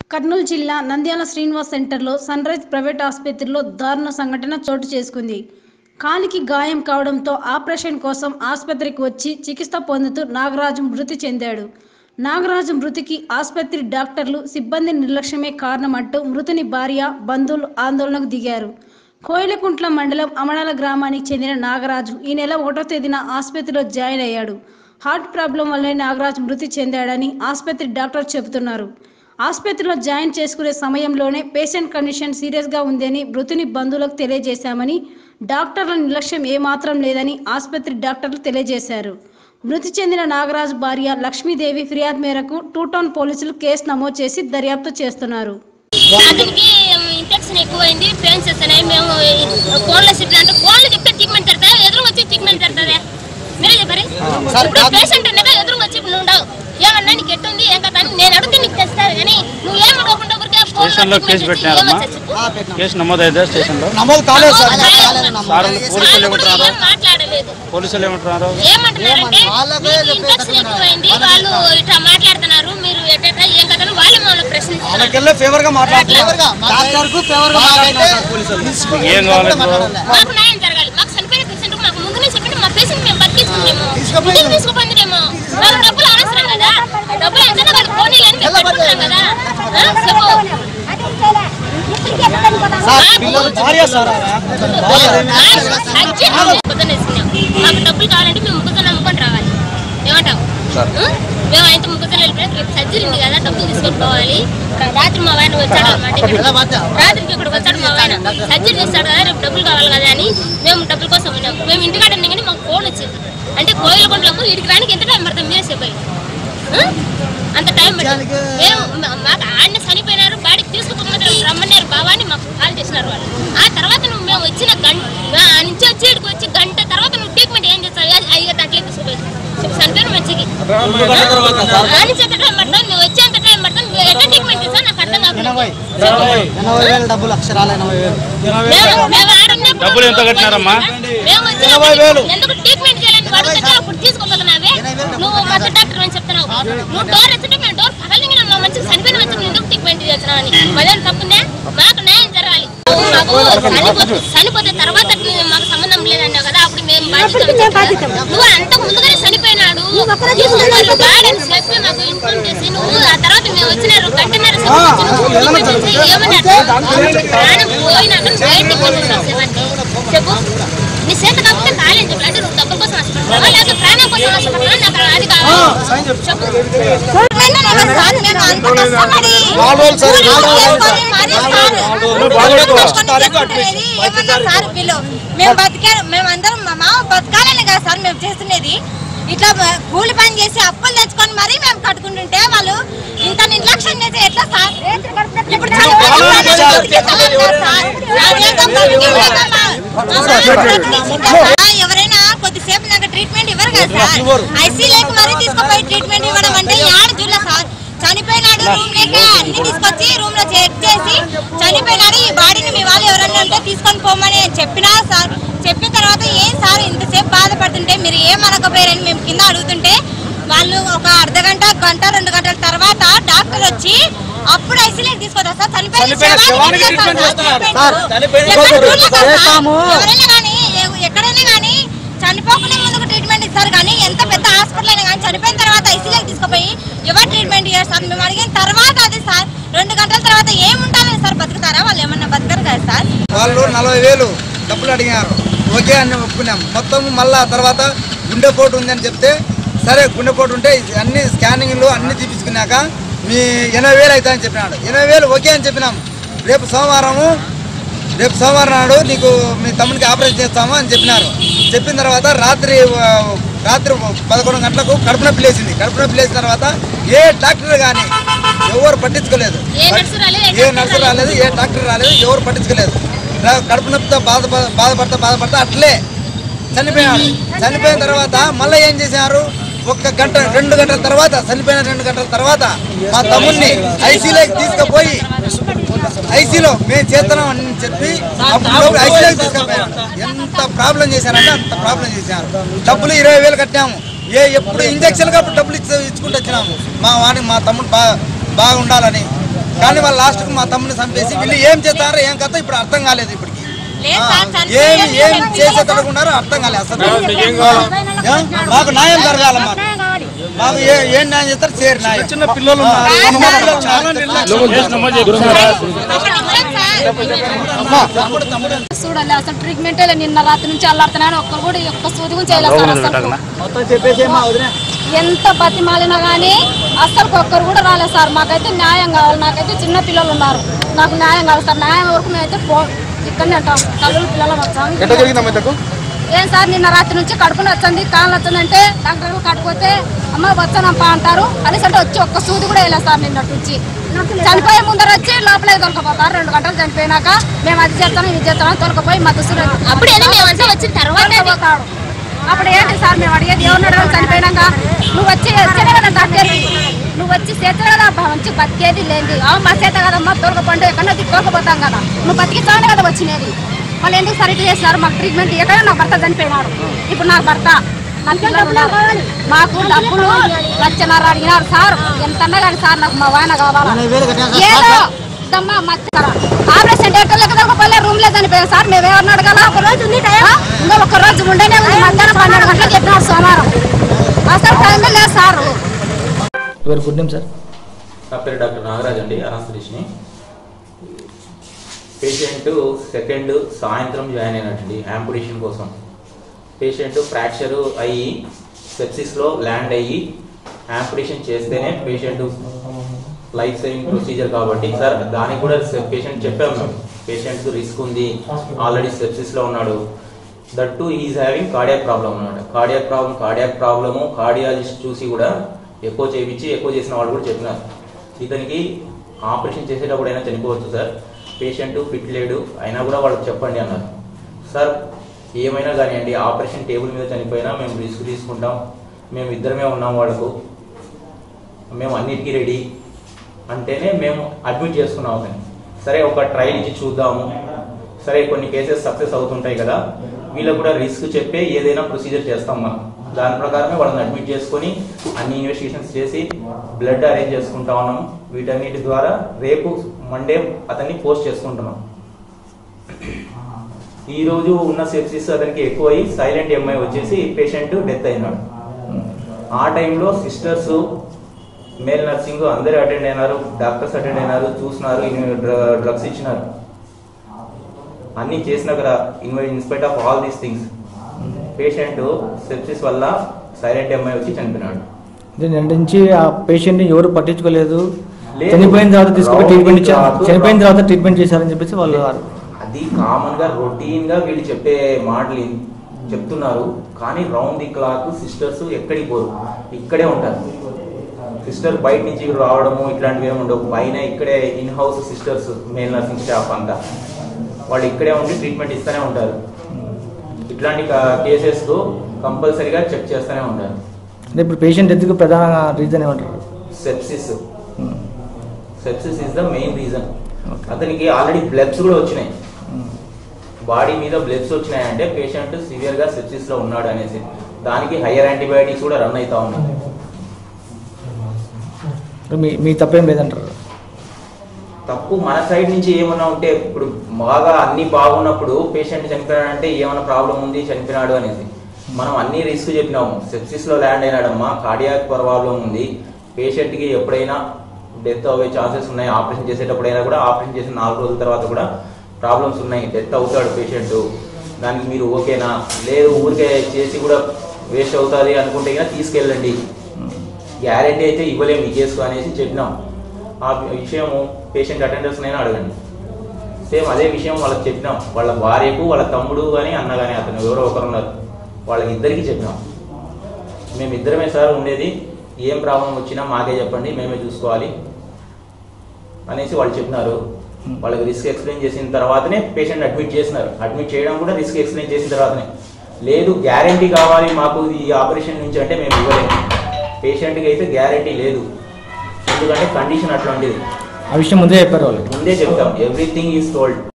కర్నూలు జిల్లా నంద్యాల శ్రీనివాస్ సెంటర్లో sun rise private ఆసుపత్రిలో దారుణ సంఘటన చోటు చేసుకుంది కాలికి గాయం కావడంతో ఆపరేషన్ కోసం ఆసుపత్రికి వచ్చి చికిత్స పొందుతూ నాగరాజు మృతి చెందాడు నాగరాజు మృతికి ఆసుపత్రి డాక్టర్లు సిబ్బంది నిర్లక్ష్యమే కారణమంటూ మృతుని భార్య బంధువులు ఆందోళనకు దిగారు కోయిలకుంట్ల మండలం అమడాల గ్రామానికి చెందిన నాగరాజు ఈ నెల ఒకటో తేదీన ఆసుపత్రిలో జాయిన్ అయ్యాడు హార్ట్ ప్రాబ్లం వల్లే నాగరాజు మృతి చెందాడని ఆసుపత్రి డాక్టర్ చెబుతున్నారు ఆసుపత్రిలో జాయిన్ చేసుకునే సమయంలోనే పేషెంట్ కండిషన్ సీరియస్గా ఉందని మృతుని బంధువులకు తెలియజేశామని డాక్టర్ల నిర్లక్ష్యం ఏమాత్రం లేదని ఆసుపత్రి డాక్టర్లు తెలియజేశారు మృతి చెందిన నాగరాజు భార్య లక్ష్మీదేవి ఫిర్యాదు మేరకు టూ టౌన్ పోలీసులు కేసు నమోదు చేసి దర్యాప్తు చేస్తున్నారు అతనికి ఇన్ఫెక్షన్ ఎక్కువైంది పెయిన్స్ వస్తున్నాయి మేము కోళ్ళ సిట్లు అంటే కోళ్ళు చెప్తే ట్రీట్మెంట్ జరుగుతుంది ఎదురు వచ్చి ట్రీట్మెంట్ జరుగుతుంది మీరే చెప్పారు ఇప్పుడు పేషెంట్ ఉన్నదా ఎదురు వచ్చి నువ్వు ఉండవు ఏమన్నా నీకు ఎట్టుంది ఏం కదా అని నేను అడిగితే నీకు తెస్తారు కానీ నువ్వు ఏం అడగకుండా ఊరికే కోళ్ళ స్టేషన్లో కేసు treatment చేసి పెట్టినారమ్మా? ఏమొచ్చా చెప్పు? కేసు నమోదైతే స్టేషన్లో నమోదు కాలేదు సార్ సార్ పోలీసులు వాళ్ళు కూడా ఏమంటున్నారు ఏం మాట్లాడలేదు పోలీసులు ఏమంటున్నారు ఏమంటున్నారంటే వాళ్ళకే మీకు ఇన్ఫెక్షన్ ఎక్కువైంది వాళ్ళు ఇట్లా మాట్లాడుతున్నారు మీరు ఎట్లా ఏం కదా అని వాళ్ళు మమ్మల్ని ప్రశ్నిస్తున్నారు వాళ్ళకెళ్ళే ఫేవర్ గా మాట్లాడుతున్నారు డాక్టర్ కు ఫేవర్ గా మాట్లాడుతున్నారు పోలీసులు మీకు ఏం కావాలి ఇప్పుడు మాకు న్యాయం జరగాలి మాకు చనిపోయిన పేషెంట్ మాకు ముందునే చెప్పండి మా పేషెంట్ మేము బతికించుకుంటాము తీసుకుపోయి- ఇంటికి తీసుకుపోయిందేమో మాకు డబ్బులు అవసరం కదా డబ్బులు ఎంత వాళ్ళు పోనీ అని మేము పెట్టుకుంటాం కదా ఆ, చెప్పు సార్ పిల్లలు భార్య సార్ సజ్జి పొద్దున్న వేసుకున్నాం మాకు డబ్బులు కావాలంటే మేము ముగ్గురు నమ్ముకొని రావాలి ఏమంటావు ఆ? మేము ఆయనతో ముగ్గురు వెళ్ళిపోయి రేపు సర్జరీ ఉంది కదా డబ్బులు తీసుకొని పోవాలి రాత్రి మా ఆయన వచ్చాడు అనమాట రాత్రికి ఇక్కడికి వచ్చాడు మా ఆయన సర్జరీ చేస్తాడు కదా రేపు డబ్బులు కావాలి కదా అని మేము డబ్బుల కోసం ఉన్నాం మేము ఇంటికాడ ఉన్నాం కానీ మాకు ఫోన్ వచ్చింది అంటే కోయిలకుంట్లకు ఇడికి రానికి ఎంత టైం పడుతుంది మీరే చెప్పాలి ఆ? అంత టైం పడుతుంది మేము మా- మాకు ఆయన చనిపోయినారు బాడీకి తీసుకుపోతున్నారు రమ్మన్నారు బావా అని మాకు కాల్ చేసినారు వాళ్ళు ఆ తర్వాత నువ్వు మేము వచ్చిన గంట ఆ నుంచి వచ్చి ఇక్కడికి వచ్చి గంట తర్వాత నువ్వు ట్రీట్మెంట్ ఏం చేస్తావు అయ్యో అట్లే తీసుకుపోయి చెప్పు చనిపోయిన మంచికి అని చెప్పే టైం పడుతుంది నువ్వు వచ్చేంత టైం పడుతుంది నువ్వు ఎట్లా ట్రీట్మెంట్ చేస్తావు నాకు అర్థం కాదు ఎనభై వేలు డబ్బులు అక్షరాలు ఎనభై వేలు మేము- మేము ఆడున్నప్పుడు డబ్బులు ఎంత కట్టినారమ్మా? మేము వచ్చినప్పుడు ఎనభై వేలు. ఎందుకు ట్రీట్మెంట్ చేయాలని వాడు దగ్గర అప్పుడు తీసుకోపోతున్నావే నువ్వు మధ్య డాక్టర్ అని చెప్తున్నావు నువ్వు డోర్ ఎత్తుంటే మేము డోర్ పగలిగిన మా మంచిగా చనిపోయిన మంచిగా ఎందుకు ట్రీట్మెంట్ చేస్తున్నావు అని మళ్ళీ తప్పుందే మాకు న్యాయం జరగాలి మాకు చనిపోతే చనిపోతే తర్వాత మాకు సంబంధం లేదన్నావు కదా అప్పుడు మేము బాధ్యత నువ్వు అంత ముందుగానే చనిపోయినాడు తీసుకున్నారు బాడని చెప్పి మాకు ఇన్ఫార్మ్ చేసి నువ్వు ఆ తర్వాత మేము వచ్చినారు గంటన్నర సేపు వచ్చి నువ్వు treatment చేసి ఏమన్నారు ప్రాణం పోయినాక నువ్వు బయటికి పంపిస్తావు శవాన్ని. చెప్పు నీ చేత కాకపోతే కాలేదు చెప్పు అంటే నువ్వు డబ్బుల కోసం ఆశపడతావా లేకపోతే ప్రాణం కోసం ఆశపడతావా నాకు అది కావాలి చెప్పు నాలుగు రోజులు సార్ నాలుగు మేము బతికే మేమందరం మా మామ బతకాలని కదా సార్ మేము చేస్తున్నది ఇట్లా బ- కూలి పని చేసి అప్పులు తెచ్చుకొని మరీ మేము కట్టుకుంటుంటే వాళ్ళు ఇంత నిర్లక్ష్యం చేస్తే ఎట్లా సార్ ఇప్పుడు చనిపోయిన వాళ్ళని బతికించాలి కదా సార్. అదేదో బతికించాలి కదా. ఆ, ఎవరైనా కొద్దిసేపు నాకు ట్రీట్మెంట్ ఇవ్వరు కదా సార్ ఐసీలోకి మరీ తీసుకుపోయి ట్రీట్మెంట్ ఇవ్వడం అంటే యాడ చూడలే సార్ చనిపోయినాడు రూమ్ లేక అన్ని తీసుకొచ్చి రూమ్ లో చెక్ చేసి చనిపోయినాడు ఈ బాడీని మీ వాళ్ళు ఎవరన్నా ఉంటే తీసుకొని పోమని చెప్పినా సార్ చెప్పిన తర్వాత ఏం సార్ ఇంతసేపు బాధపడుతుంటే మీరు ఏం అనకపోయారని మేము కింద అడుగుతుంటే వాళ్ళు ఒక అర్ధ గంట గంట రెండు గంటల తర్వాత డాక్టర్ వచ్చి అప్పుడు ఐసీలోకి తీసుకొస్తారు సార్ చనిపోయిన చనిపోయిన శవానికి శవానికి ఇట్లా treatment సార్ చేస్తున్నారు. treatment. సార్, చనిపోయిన ఎక్కడ శవానికి చూడలేదు సార్. చేస్తాము. ఎవరైనా కానీ ఎ- ఎక్కడైనా కానీ చనిపోకుండా ముందుకు ట్రీట్మెంట్ ఇస్తారు కానీ ఎంత పెద్ద హాస్పిటల్ అయినా కానీ చనిపోయిన తర్వాత ఐసీలోకి తీసుకుపోయి ఎవరు ట్రీట్మెంట్ చేస్తారు మేము అడిగిన తర్వాత అది సార్ రెండు గంటల తర్వాత ఏముంటారని సార్ బతుకుతారా వాళ్ళు ఏమన్నా బతకరు కదా సార్ వాళ్ళు నలభై వేలు డబ్బులు అడిగారు ఓకే అని ఒప్పుకున్నాం మొత్తం మళ్ళా తర్వాత గుండెపోటు ఉందని చెప్తే సరే గుండెపోటు ఉంటే ఇది అన్ని స్కానింగ్లు అన్ని తీపించుకున్నాక మీ ఎనభై వేలు అవుతాయని చెప్పినాడు ఎనభై వేలు ఓకే అని చెప్పినాం రేపు సోమవారము రేపు సోమవారం నాడు నీకు మీ తమ్మునికి ఆపరేషన్ చేస్తాము అని చెప్పినారు చెప్పిన తర్వాత రాత్రి ఆ, రాత్రి పదకొండు గంటలకు కడుపు నొప్పి లేచింది కడుపు నొప్పి లేచిన తర్వాత ఏ డాక్టర్ కానీ ఎవరు పట్టించుకోలేదు ఏ నర్సు రాలేదు, ఏ ఏ డాక్టర్ నర్సు రాలేదు ఏ డాక్టర్ రాలేదు ఎవరు పట్టించుకోలేదు రా- కడుపు నొప్పితో బాధ బాధపడతా బాధపడతా అట్లే చనిపోయాడు చనిపోయిన తర్వాత మళ్ళీ ఏం చేశారు ఒక్క గంట రెండు గంటల తర్వాత చనిపోయిన రెండు గంటల తర్వాత మా తమ్ముడిని ఐసీలోకి తీసుకుపోయి ఐసీలో మేము చేస్తున్నాం అని చెప్పి అప్పుడు ఐసీలోకి తీసుకుపోయారు ఎంత ప్రాబ్లం చేశారంటే అంత ప్రాబ్లం చేశారు డబ్బులు ఇరవై వేలు కట్టాము ఏ ఎప్పుడు ఇంజక్షన్ అప్పుడు డబ్బులు ఇచ్చి ఇచ్చుకుంటూ వచ్చినాము మా వాడిని మా తమ్ముడు బాగా బాగుండాలని కానీ లాస్ట్కు మా తమ్ముని చంపేసి వీళ్ళు ఏం చేస్తారో ఏం కథ ఇప్పుడు అర్థం కాలేదు ఇప్పటికి లేదు ఆ, సార్, చనిపోయి ఏమి ఏమి ఏం లేదు. చేసే తడుకున్నారో అర్థం కాలేదు అసలు ఏ? మాకు న్యాయం జరగాల మాకు మాకు ఏ- ఏం న్యాయం చేస్తారు చేరు న్యాయం చిన్న పిల్లలు ఉన్నారు. చాలా నిర్లక్ష్యం. చేసినామా చెప్తున్నారా? ఒక నిమిషం సార్. చూడాలి అసలు ట్రీట్మెంట్ నిన్న రాత్రి నుంచి అల్లాడుతున్నాను ఒక్కరు కూడా ఒక్క సూది కూడా చేయలేదు సార్ అసలు మొత్తం చెప్పేసి ఏమో వదిలే ఎంత బతిమాలినా కానీ అసలు ఒక్కరు కూడా రాలేదు సార్ మాకైతే న్యాయం కావాలి నాకైతే చిన్న పిల్లలు ఉన్నారు నాకు న్యాయం కావాలి సార్ న్యాయం వరకు మేమైతే పో ఇక్కడనే అంటాం తల్లులు పిల్లలు వచ్చాం ఏం సార్ నిన్న రాత్రి నుంచి కడుపుని వచ్చింది కాళ్ళు వచ్చిందంటే డాక్టర్ కడుపుతే అమ్మ వచ్చానప్ప అంటారు అనేసి అంటే వచ్చి ఒక్క సూది కూడా వేయలేదు సార్ నిన్నటి నుంచి చనిపోయే ముందర వచ్చి లోపలే దొరకపోతారు రెండు గంటలు చనిపోయినాక మేము అది చేస్తాం ఇది చేస్తాం తొలకపోయి మా దుస్తులు అప్పుడు ఏంది మేమంతా వచ్చిన తర్వాత పోతాడు అప్పుడు ఏంటి సార్ మేము అడిగేది ఎవరిని అడగాలి చనిపోయినాక నువ్వు వచ్చి వచ్చేనే కదా డాక్టర్కి నువ్వు వచ్చి చేస్తే కదా అబ్బా మంచి బతికేది లేని అవు మా చేత కదమ్మా దొరకపోండి ఎక్కడో దొరకపోతాం కదా నువ్వు బతికిస్తానే కదా వచ్చినది వాళ్ళు ఎందుకు సరిగ్గా చేస్తున్నారు మాకు ట్రీట్మెంట్ ఎక్కడ నా భర్త చనిపోయినాడు ఇప్పుడు నాకు భర్త నా పిల్లలు ఉన్నారు. మాకు డబ్బులు లక్షన్నర అడిగినారు సార్ ఎంత కానీ సార్ నాకు మా వాయన కావాలా ఏదో దమ్మా మచ్చర ఆపరేషన్ థియేటర్ లెక్క దొరకపోలే రూమ్ లో చనిపోయాం సార్ మేము ఎవరిని అడగాల ఒక రోజు ఉంది టైం ఇంకా ఒక రోజు ఉండనే ఉంది మధ్యాహ్నం పన్నెండు గంటలకు చెప్పినారు సోమవారం అసలు టైం లేదు sir your good name sir నా పేరు డాక్టర్ నాగరాజ్ అండి అనాస్థిషిని పేషెంట్ సెకండ్ సాయంత్రం జాయిన్ అయినట్టండి యాంపుటేషన్ కోసం పేషెంట్ ఫ్రాక్చర్ అయ్యి సెప్సిస్లో ల్యాండ్ అయ్యి యాంపుటేషన్ చేస్తేనే పేషెంట్ లైఫ్ సేవింగ్ ప్రొసీజర్ కాబట్టి సార్ దానికి కూడా పేషెంట్ చెప్పాము మేము పేషెంట్ రిస్క్ ఉంది ఆల్రెడీ సెప్సిస్లో ఉన్నాడు that to is having cardiac problem అన్నమాట cardiac problem cardiac problem cardiologist చూసి కూడా ఎక్కువ చేయించి ఎక్కువ చేసిన వాళ్ళు కూడా చెప్పినారు ఇతనికి ఆపరేషన్ చేసేటప్పుడు అయినా చనిపోవచ్చు సార్ పేషెంట్ ఫిట్ లేడు అయినా కూడా వాళ్ళకి చెప్పండి అన్నారు సార్ ఏమైనా కానివ్వండి ఆపరేషన్ టేబుల్ మీద చనిపోయినా మేము రిస్క్ తీసుకుంటాం మేము ఇద్దరమే ఉన్నాం వాళ్ళకు మేము అన్నిటికీ రెడీ అంటేనే మేము అడ్మిట్ చేసుకున్నాం అతన్ని సరే ఒక ట్రయల్ ఇచ్చి చూద్దాము సరే కొన్ని కేసెస్ సక్సెస్ అవుతుంటాయి కదా వీళ్ళకు కూడా రిస్క్ చెప్పే ఏదైనా ప్రొసీజర్ చేస్తాం మనం దాని ప్రకారమే వాళ్ళని అడ్మిట్ చేసుకొని అన్ని ఇన్వెస్టిగేషన్స్ చేసి బ్లడ్ అరేంజ్ చేసుకుంటా ఉన్నాం వీటన్నిటి ద్వారా రేపు మండే అతన్ని పోస్ట్ చేసుకుంటున్నాం ఈ రోజు ఉన్న సెప్సిస్ అతనికి ఎక్కువై సైలెంట్ ఎంఐ వచ్చేసి పేషెంట్ డెత్ అయినాడు ఆ టైంలో సిస్టర్స్ మేల్ నర్సింగ్ అందరూ అటెండ్ అయినారు డాక్టర్స్ అటెండ్ అయినారు చూసినారు డ్రగ్స్ ఇచ్చినారు అన్ని చేసిన కదా inspite of all these things patient sepsis వల్ల సైలెంట్ ఎంఐ వచ్చి చనిపోయినాడు నిన్నటి నుంచి ఆ పేషెంట్ని ఎవరు పట్టించుకోలేదు లేదు. చనిపోయిన తర్వాత తీసుకుని ట్రీట్మెంట్ ఇచ్చారు రావు చనిపోయిన తర్వాత ట్రీట్మెంట్ చేశారని చెప్పేసి వాళ్ళు అది కామన్ గా రొటీన్ గా వీళ్ళు చెప్పే మాటలు చెప్తున్నారు కానీ రౌండ్ ది క్లాక్ సిస్టర్స్ ఎక్కడికి పోరు ఇక్కడే ఉంటారు సిస్టర్ బయట నుంచి రావడము ఇట్లాంటివి ఏమి ఉండవు పైన ఇక్కడే in house sisters male nursing staff అంతా వాళ్ళు ఇక్కడే ఉండి ట్రీట్మెంట్ ఇస్తూనే ఉంటారు ఇట్లాంటి కేసెస్ కంపల్సరీగా చెక్ చేస్తూనే ఉంటారు అంటే ఇప్పుడు పేషెంట్ డెత్కి ప్రధాన రీజన్ ఏమంటారు sepsis um. Sepsis is the main reason Okay. అతనికి ఆల్రెడీ బ్లడ్స్ కూడా వచ్చినాయి ఉమ్. బాడీ మీద బ్లడ్స్ వచ్చినాయంటే పేషెంట్ సివియర్ గా సెప్సిస్ లో ఉన్నాడు అనేసి దానికి హయ్యర్ యాంటీబయాటిక్స్ కూడా రన్ అవుతా ఉన్నాయి మీ మీ తప్పేం లేదంటారు తప్పు మన సైడ్ నుంచి ఏమన్నా ఉంటే ఇప్పుడు బాగా అన్ని బాగున్నప్పుడు పేషెంట్ చనిపోయాడంటే ఏమైనా ప్రాబ్లం ఉంది చనిపోయినాడు అనేసి మనం అన్ని రిస్క్ చెప్పినాము సెప్సిస్ లో ల్యాండ్ అయినాడమ్మా కార్డియాక్ ప్రాబ్లం ఉంది పేషెంట్ కి ఎప్పుడైనా డెత్ అవ్వే ఛాన్సెస్ ఉన్నాయి ఆపరేషన్ చేసేటప్పుడైనా కూడా ఆపరేషన్ చేసిన నాలుగు రోజుల తర్వాత కూడా ప్రాబ్లమ్స్ ఉన్నాయి డెత్ అవుతాడు పేషెంట్ దానికి మీరు ఓకేనా లేదు ఊరికే చేసి కూడా వేస్ట్ అవుతుంది అనుకుంటే కనుక తీసుకెళ్ళండి గ్యారెంటీ అయితే ఇవ్వలేము ఈ కేసు అనేసి చెప్పినాం ఆ విషయం పేషెంట్ అటెండర్స్ అయినా అడగండి సేమ్ అదే విషయం వాళ్ళకి చెప్పినాం వాళ్ళ భార్యకు వాళ్ళ తమ్ముడు కానీ అన్న కానీ అతను ఎవరో ఒకరు ఉన్నారు వాళ్ళకి ఇద్దరికి చెప్పినాం మేము ఇద్దరమే సార్ ఉండేది ఏం ప్రాబ్లం వచ్చినా మాకే చెప్పండి మేమే చూసుకోవాలి అనేసి వాళ్ళు చెప్పినారు వాళ్ళకి రిస్క్ ఎక్స్ప్లెయిన్ చేసిన తర్వాతనే పేషెంట్ అడ్మిట్ చేసినారు అడ్మిట్ చేయడం కూడా రిస్క్ ఎక్స్ప్లెయిన్ చేసిన తర్వాతనే లేదు గ్యారంటీ కావాలి మాకు ఈ ఆపరేషన్ నుంచి అంటే మేము ఇవ్వలేము పేషెంట్కి అయితే గ్యారంటీ లేదు ఎందుకంటే కండిషన్ అట్లాంటిది ఆ విషయం ముందే చెప్పారు వాళ్ళు ముందే చెప్తాం ఎవ్రీథింగ్ ఈజ్ టోల్డ్